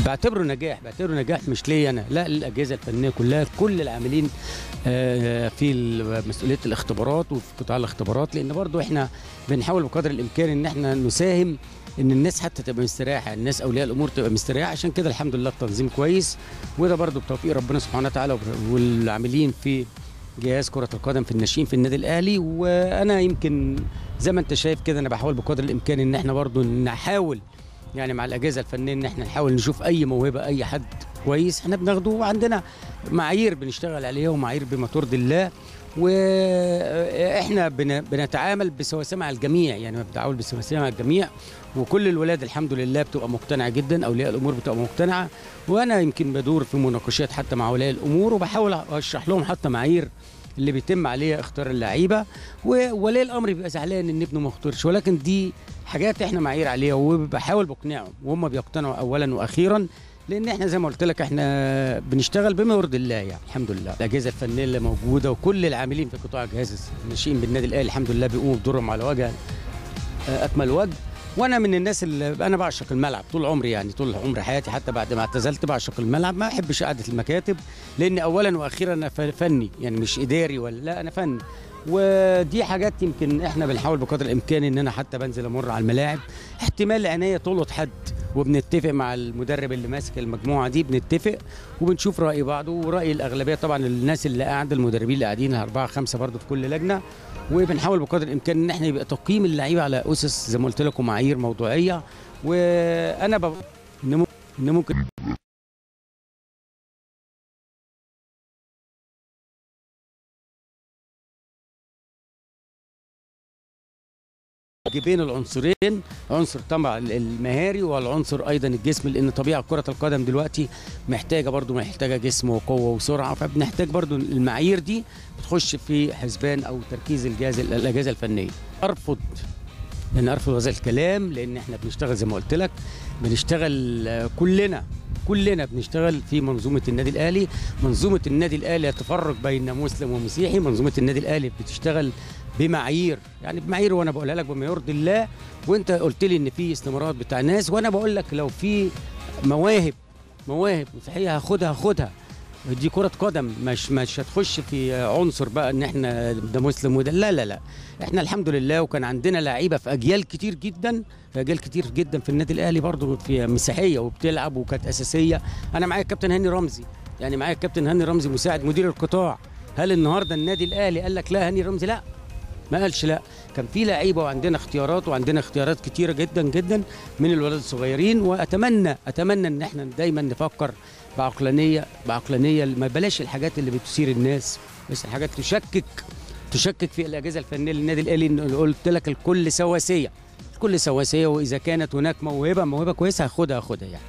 بعتبره نجاح بعتبره نجاح مش ليا انا لا للاجهزه الفنيه كلها كل العاملين آه، في مسؤوليه الاختبارات وفي قطاع الاختبارات لان برضو احنا بنحاول بقدر الامكان ان احنا نساهم ان الناس حتى تبقى مستريحه الناس اولياء الامور تبقى مستريحه عشان كده الحمد لله التنظيم كويس وده برضو بتوفيق ربنا سبحانه وتعالى والعاملين في جهاز كرة القدم في الناشئين في النادي الأهلي وأنا يمكن زي ما أنت شايف كده أنا بحاول بقدر الإمكان إن إحنا برضو نحاول يعني مع الأجهزة الفنية إن إحنا نحاول نشوف أي موهبة أي حد كويس إحنا بناخده وعندنا معايير بنشتغل عليها ومعايير بما ترضي الله واحنا بن- بنتعامل بسواسيه مع الجميع يعني بنتعامل بسواسيه مع الجميع وكل الولاد الحمد لله بتبقى مقتنعه جدا اولياء الامور بتبقى مقتنعه وانا يمكن بدور في مناقشات حتى مع اولياء الامور وبحاول اشرح لهم حتى معايير اللي بيتم عليها اختيار اللعيبه وولي الامر بيبقى زعلان ان ابنه ما اختارش ولكن دي حاجات احنا معايير عليها وبحاول بقنعهم وهم بيقتنعوا اولا واخيرا لان احنا زي ما قلت لك احنا بنشتغل بما يرضي الله يعني الحمد لله الاجهزه الفنيه اللي موجوده وكل العاملين في قطاع جهاز الناشئين بالنادي الاهلي الحمد لله بيقوموا بدورهم على وجه آه، اكمل وجه وانا من الناس اللي انا بعشق الملعب طول عمري يعني طول عمر حياتي حتى بعد ما اعتزلت بعشق الملعب ما احبش قعده المكاتب لان اولا واخيرا انا ف- فني يعني مش اداري ولا لا انا فني ودي حاجات يمكن احنا بنحاول بقدر الامكان ان انا حتى بنزل امر على الملاعب احتمال عينيا تلقط حد وبنتفق مع المدرب اللي ماسك المجموعه دي بنتفق وبنشوف راي بعض وراي الاغلبيه طبعا الناس اللي قاعده المدربين اللي قاعدين اربعه خمسه برضه في كل لجنه وبنحاول بقدر الامكان ان احنا يبقى تقييم اللعيبه على اسس زي ما قلت لكم معايير موضوعيه وانا ب... ان ممكن إن ممكن بين العنصرين عنصر طبعا المهاري والعنصر ايضا الجسم لان طبيعه كره القدم دلوقتي محتاجه برضو محتاجه جسم وقوه وسرعه فبنحتاج برضو المعايير دي بتخش في حسبان او تركيز الجهاز الاجهزه الفنيه ارفض لان ارفض هذا الكلام لان احنا بنشتغل زي ما قلت لك بنشتغل آه، كلنا كلنا بنشتغل في منظومه النادي الاهلي منظومه النادي الاهلي تفرق بين مسلم ومسيحي منظومه النادي الاهلي بتشتغل بمعايير يعني بمعايير وانا بقولها لك بما يرضي الله وانت قلت لي ان في استمارات بتاع ناس وانا بقول لك لو في مواهب مواهب مسيحيه هاخدها هاخدها دي كرة قدم مش مش هتخش في عنصر بقى ان احنا ده مسلم وده لا لا لا احنا الحمد لله وكان عندنا لعيبه في اجيال كتير جدا في اجيال كتير جدا في النادي الاهلي برضو في مسيحيه وبتلعب وكانت اساسيه انا معايا الكابتن هاني رمزي يعني معايا الكابتن هاني رمزي مساعد مدير القطاع هل النهارده النادي الاهلي قال لك لا هاني رمزي لا ما قالش لا كان في لعيبه وعندنا اختيارات وعندنا اختيارات كتيره جدا جدا من الولاد الصغيرين واتمنى اتمنى ان احنا دايما نفكر بعقلانيه بعقلانيه ما بلاش الحاجات اللي بتثير الناس بس الحاجات تشكك تشكك في الاجهزه الفنيه للنادي الاهلي إن قلت لك الكل سواسيه الكل سواسيه واذا كانت هناك موهبه موهبه كويسه هاخدها هاخدها يعني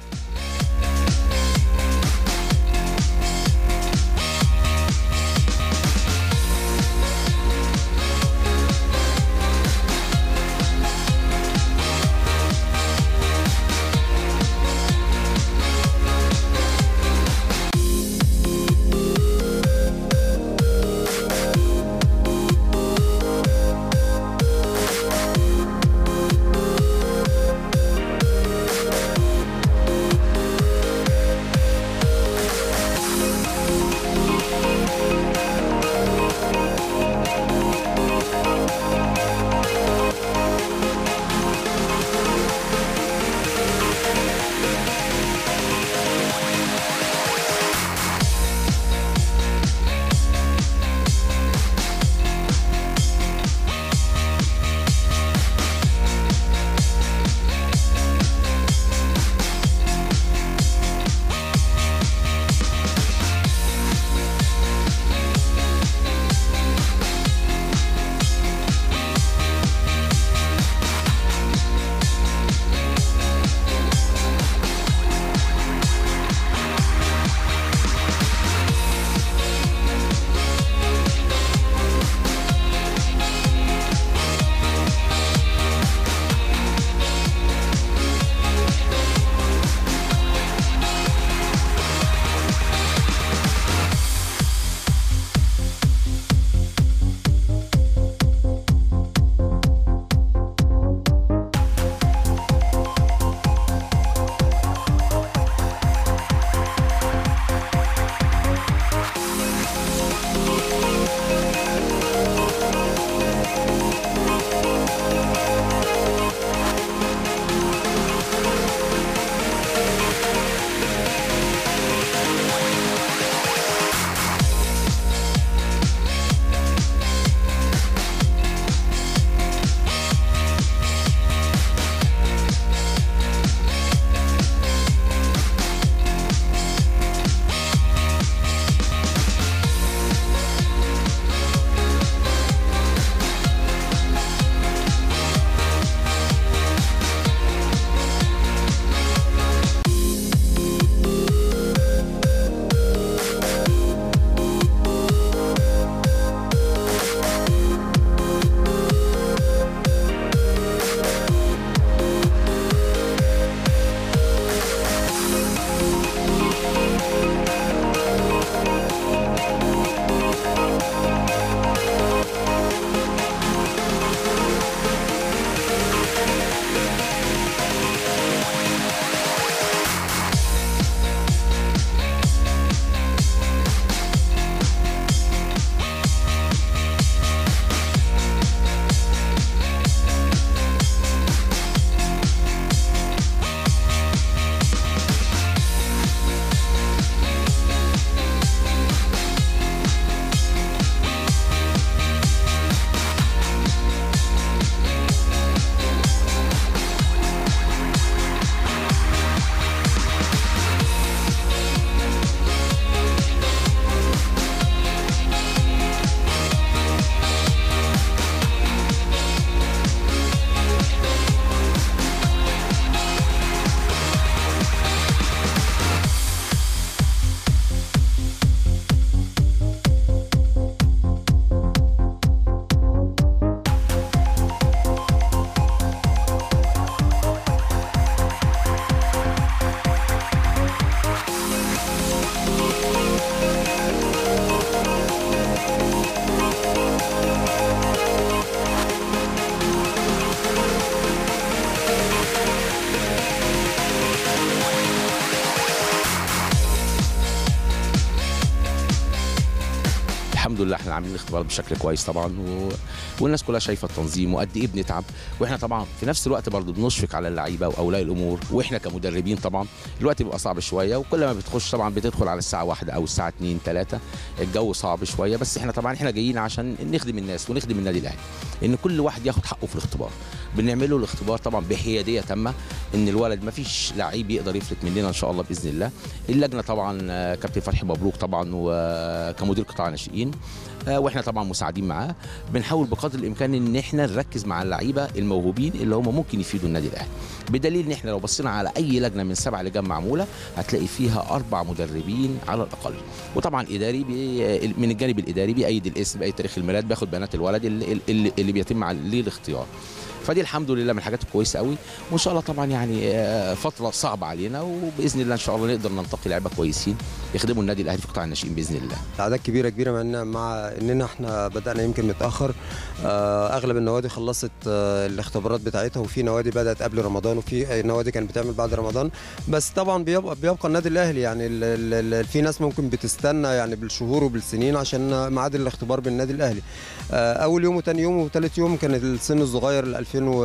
الحمد لله احنا عاملين الاختبارات بشكل كويس طبعا و... والناس كلها شايفه التنظيم وقد ايه بنتعب واحنا طبعا في نفس الوقت برضو بنشفق على اللعيبه واولياء الامور واحنا كمدربين طبعا الوقت بيبقى صعب شويه وكل ما بتخش طبعا بتدخل على الساعه واحدة او الساعه 2 3 الجو صعب شويه بس احنا طبعا احنا جايين عشان نخدم الناس ونخدم النادي الاهلي ان كل واحد ياخد حقه في الاختبار بنعمل له الاختبار طبعا بحياديه تامه ان الولد ما فيش لعيب يقدر يفلت مننا ان شاء الله باذن الله اللجنه طبعا آه، كابتن فتحي مبروك طبعا وكمدير قطاع ناشئين آه، واحنا طبعا مساعدين معاه بنحاول بقدر الامكان ان احنا نركز مع اللعيبه الموهوبين اللي هم ممكن يفيدوا النادي الاهلي بدليل ان احنا لو بصينا على اي لجنه من سبع لجان معموله هتلاقي فيها اربع مدربين على الاقل وطبعا اداري بي من الجانب الاداري بيأيد الاسم باي تاريخ الميلاد بياخد بيانات الولد اللي, اللي, اللي بيتم عليه الاختيار فدي الحمد لله من الحاجات الكويسه قوي وان شاء الله طبعا يعني آه، فتره صعبه علينا وباذن الله ان شاء الله نقدر ننتقي لعيبه كويسين يخدموا النادي الاهلي في قطاع الناشئين باذن الله اعداد كبيره كبيره مع ان مع اننا احنا بدانا يمكن متاخر آه، اغلب النوادي خلصت آه، الاختبارات بتاعتها وفي نوادي بدات قبل رمضان وفي نوادي كانت بتعمل بعد رمضان بس طبعا بيبقى بيبقى النادي الاهلي يعني ال- ال- ال- في ناس ممكن بتستنى يعني بالشهور وبالسنين عشان ميعاد الاختبار بالنادي الاهلي آه، اول يوم وثاني يوم وثالث يوم كان السن الصغير ال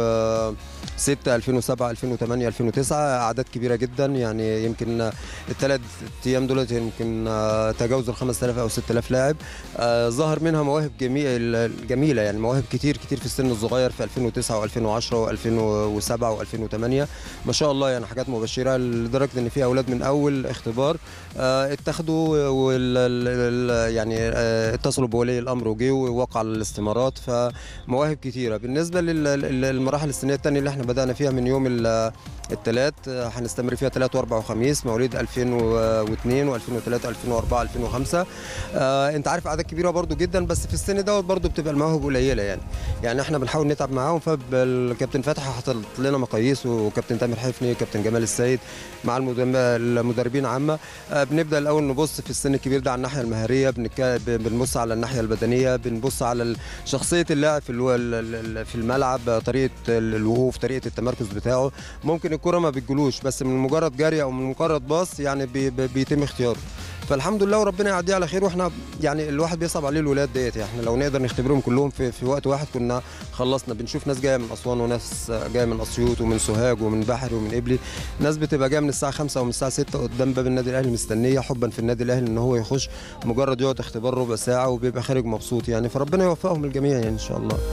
2006 2007 2008 2009 اعداد كبيره جدا يعني يمكن الثلاث ايام دولت يمكن آه، تجاوزوا ال 5000 او 6000 لاعب آه، ظهر منها مواهب جميله جميله يعني مواهب كتير كتير في السن الصغير في 2009 و2010 و2007 و2008 ما شاء الله يعني حاجات مبشره لدرجه ان في اولاد من اول اختبار آه، اتخذوا وال ال- ال- يعني آه، اتصلوا بولي الامر وجي ووقع على الاستمارات فمواهب كتيره بالنسبه للمراحل السنيه الثانيه اللي احنا بدانا فيها من يوم الثلاث هنستمر فيها ثلاث واربع وخميس مواليد 2002 و2003 2004 2005 آه انت عارف اعداد كبيره برضو جدا بس في السن دوت برضو بتبقى المواهب قليله يعني يعني احنا بنحاول نتعب معاهم فالكابتن فتحي حاطط لنا مقاييس وكابتن تامر حفني وكابتن جمال السيد مع المدرب- المدربين عامه آه بنبدا الاول نبص في السن الكبير ده على الناحيه المهاريه بنك- بنبص على الناحيه البدنيه بنبص على ال- شخصيه اللاعب في الو- ال- ال- في الملعب طريقه الوقوف طريقه التمركز بتاعه ممكن الكره ما بتجلوش بس من مجرد جري او من مجرد باص يعني بي بي- بيتم اختياره فالحمد لله وربنا يعديه على خير واحنا يعني الواحد بيصعب عليه الولاد ديت يعني احنا لو نقدر نختبرهم كلهم في, في وقت واحد كنا خلصنا بنشوف ناس جايه من اسوان وناس جايه من اسيوط ومن سوهاج ومن بحري ومن قبلي ناس بتبقى جايه من الساعه 5 ومن الساعه 6 قدام باب النادي الاهلي مستنيه حبا في النادي الاهلي ان هو يخش مجرد يقعد اختبار ربع ساعه وبيبقى خارج مبسوط يعني فربنا يوفقهم الجميع يعني ان شاء الله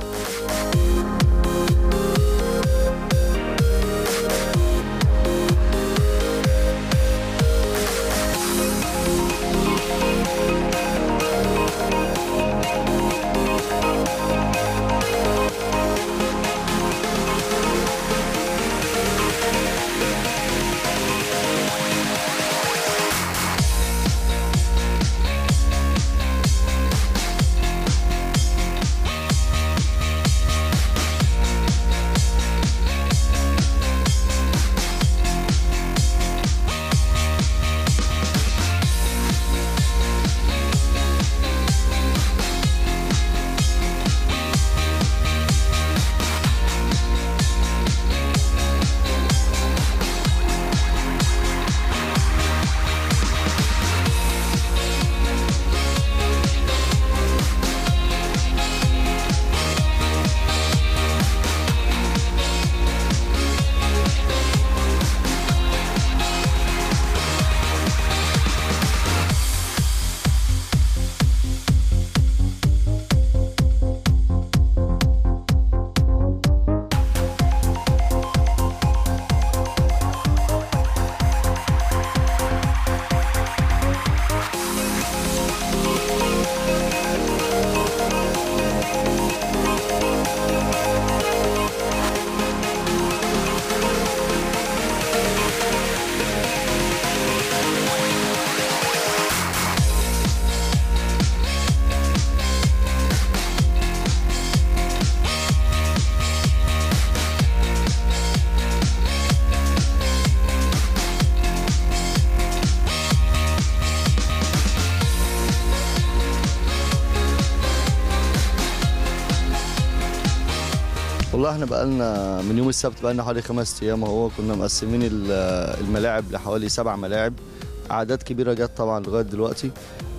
والله احنا بقالنا من يوم السبت بقالنا حوالي خمس ايام اهو كنا مقسمين ال- الملاعب لحوالي سبع ملاعب اعداد كبيره جت طبعا لغايه دلوقتي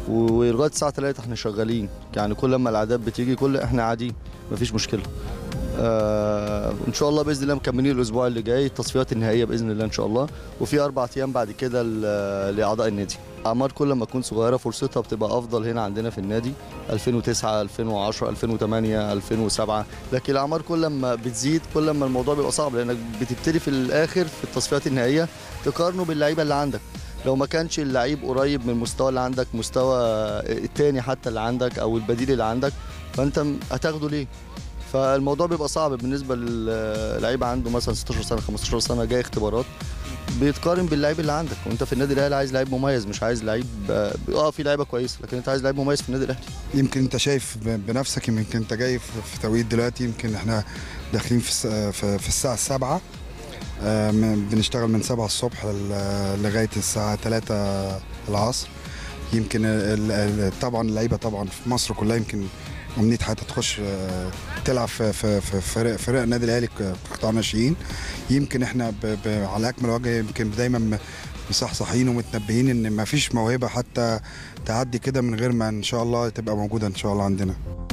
ولغايه الساعه 3 احنا شغالين يعني كل ما الاعداد بتيجي كل احنا قاعدين مفيش مشكله آه ان شاء الله باذن الله مكملين الاسبوع اللي جاي التصفيات النهائيه باذن الله ان شاء الله وفي اربع ايام بعد كده ل- لاعضاء النادي اعمار كل ما تكون صغيره فرصتها بتبقى افضل هنا عندنا في النادي 2009 2010 2008 2007 لكن الاعمار كل ما بتزيد كل ما الموضوع بيبقى صعب لانك بتبتدي في الاخر في التصفيات النهائيه تقارنه باللعيبه اللي عندك لو ما كانش اللعيب قريب من المستوى اللي عندك مستوى التاني حتى اللي عندك او البديل اللي عندك فانت م- هتاخده ليه فالموضوع بيبقى صعب بالنسبه للعيب عنده مثلا 16 سنه 15 سنه جاي اختبارات بيتقارن باللعيب اللي عندك وانت في النادي الاهلي عايز لعيب مميز مش عايز لعيب اه في لعيبه كويسه لكن انت عايز لعيب مميز في النادي الاهلي يمكن انت شايف ب- بنفسك يمكن انت جاي في في توقيت دلوقتي يمكن احنا داخلين في الس- في في الساعه السابعة آه، م- بنشتغل من 7 الصبح ل- لغايه الساعه 3 العصر يمكن ال- ال- طبعا اللعيبه طبعا في مصر كلها يمكن امنيه حياتها تخش آه، تلعب في في في فرق فرق النادي الاهلي ك- في قطاع الناشئين يمكن احنا ب ب على اكمل وجه يمكن دايما م- مصحصحين ومتنبهين ان ما فيش موهبه حتى تعدي كده من غير ما ان شاء الله تبقى موجوده ان شاء الله عندنا